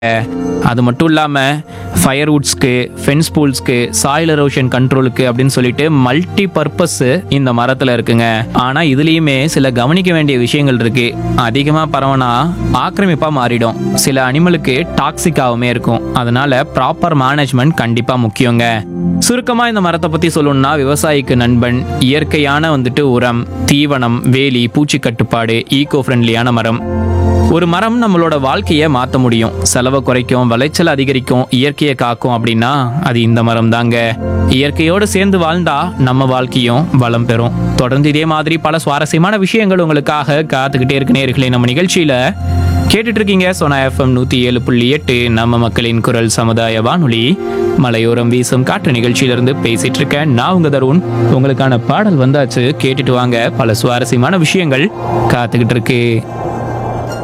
அது மட்டும் இல்லாமல் ஃபயர்வுட்ஸ்க்கு ஃபென்ஸ் பூல்ஸ்க்கு சாயில் எரோஷன் கண்ட்ரோலுக்கு அப்படின்னு சொல்லிட்டு மல்டி பர்பஸ் இந்த மரத்தில் இருக்குங்க ஆனால் இதுலேயுமே சில கவனிக்க வேண்டிய விஷயங்கள் இருக்கு அதிகமாக பரவனா ஆக்கிரமிப்பாக மாறிடும் சில அனிமலுக்கு டாக்ஸிக்காகவுமே இருக்கும் அதனால ப்ராப்பர் மேனேஜ்மெண்ட் கண்டிப்பாக முக்கியங்க சுருக்கமாக இந்த மரத்தை பற்றி சொல்லணும்னா விவசாயிக்கு நண்பன் இயற்கையான வந்துட்டு உரம் தீவனம் வேலி பூச்சி கட்டுப்பாடு ஈகோ ஃப்ரெண்ட்லியான மரம் ஒரு மரம் நம்மளோட வாழ்க்கையை மாற்ற முடியும் செலவை குறைக்கும் விளைச்சல் அதிகரிக்கும் இயற்கையை காக்கும் அப்படின்னா அது இந்த மரம் தாங்க இயற்கையோடு சேர்ந்து வாழ்ந்தா நம்ம வாழ்க்கையும் வளம் பெறும் தொடர்ந்து இதே மாதிரி பல சுவாரஸ்யமான விஷயங்கள் உங்களுக்காக காத்துக்கிட்டே இருக்கு நேர்களே நம்ம நிகழ்ச்சியில கேட்டுட்டு இருக்கீங்க சோனா எஃப்எம் நூத்தி ஏழு புள்ளி எட்டு நம்ம மக்களின் குரல் சமுதாய வானொலி மலையோரம் வீசும் காற்று நிகழ்ச்சியிலிருந்து பேசிட்டு இருக்கேன் நான் உங்க தருண் உங்களுக்கான பாடல் வந்தாச்சு கேட்டுட்டு வாங்க பல சுவாரஸ்யமான விஷயங்கள் காத்துக்கிட்டு இருக்கு